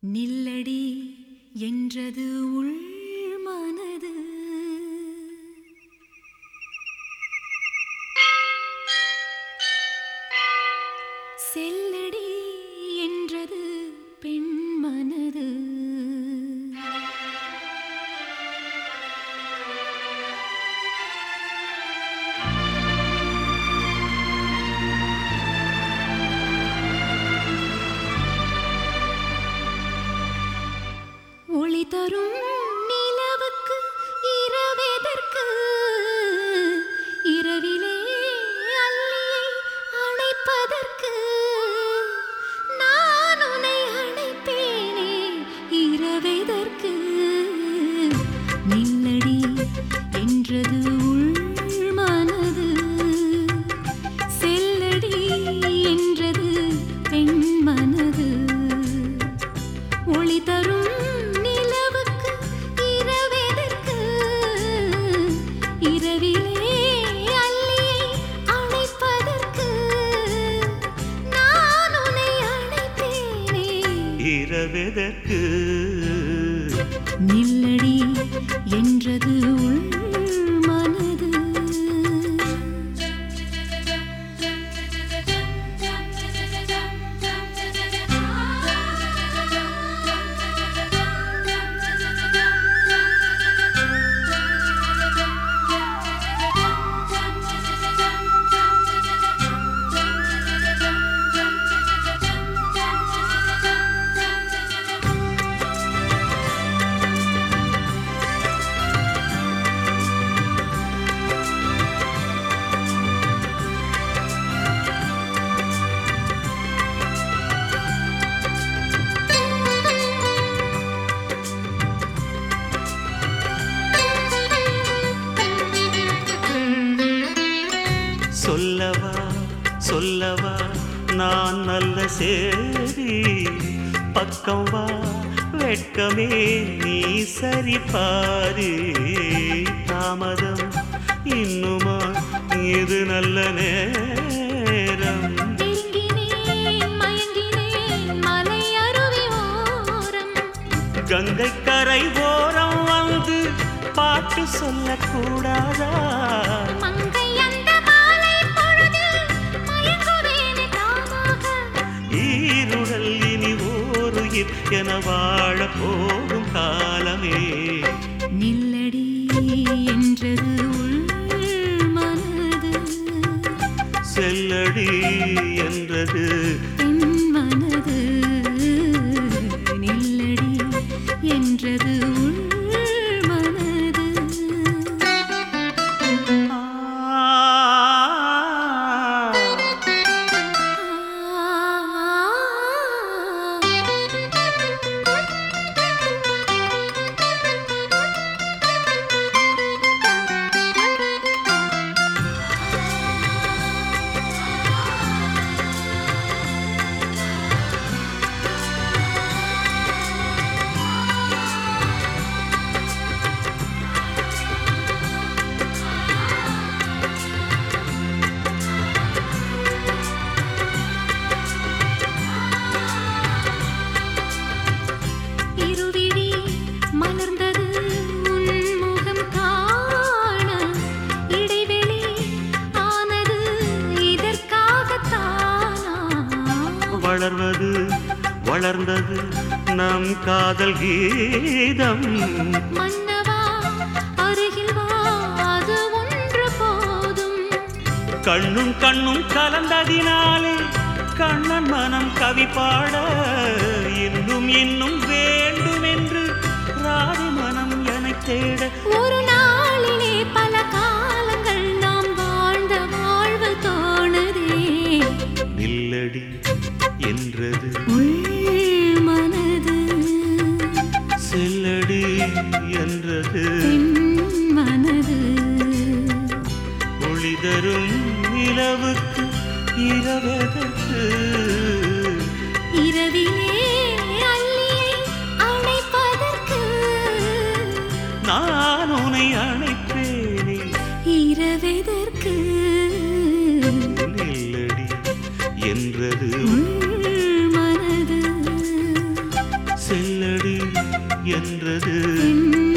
நில்லடி என்றது உள் மனது செல்லடி என்றது பெண் மனது ஒளி தரும் நிலவுக்கு இரவெதற்கு இரவிலே அல்லியை அணைப்பதற்கு நான் உன்னை அணைப்பேனே இரவெதற்கு நில்லடி என்றது உள் மனது செல்லடி என்றது பெண் மனது ஒளி தரும் நிலவுக்கு இரவெதற்கு இரவிலே அல்லியை அணைப்பதற்கு நான் உன்னை அணைப்பேனே இரவெதற்கு நில்லடி என்றது உள் மனது சொல்லவா சொல்லவா நான் நல்ல சேரி பக்கம் வா வெட்கமே நீ சரி பாரு தாமதம் இன்னுமா இது நல்ல நேரம் நெருங்கினேன் மயங்கினேன் மலை அருவி ஓரம் கங்கை கரை ஓரம் வந்து பாட்டு சொல்லக்கூடாதா மங்கை அந்த மாலை பொழுதில் மயங்குவேனே தாமாக ஈருடல் இனி ஓருயிர் என வாழ போகும் காலமே நில்லடி என்றது உள் மனது செல்லடி என்றது பெண் மனது நில்லடி என்றது உள் மனது ஆ இருவிழி மலர்ந்தது உன் முகம் காண இடைவெளி ஆனது இதற்காகத்தானா வளர்வது வளர்ந்தது நம் காதல் கீதம் மன்னவா அருகில் வா அது ஒன்று போதும் கண்ணும் கண்ணும் கலந்ததினாலே கண்ணன் மனம் கவி பாட இன்னும் இன்னும் வேண்டும் என்று ராதி மனம் என தேட ஒரு நாளிலே பல காலங்கள் நாம் வாழ்ந்த வாழ்வு தோணுதே நில்லடி என்றது உள் மனது செல்லடி என்றது பெண் மனது ஒளி தரும் நிலவுக்கு இரவதற்கு இரவிலே அல்லியை அணைப்பதற்கு நான் உன்னை அணைப்பேனே இரவெதற்கு நில்லடி என்றது உள் மனது செல்லடி என்றது என்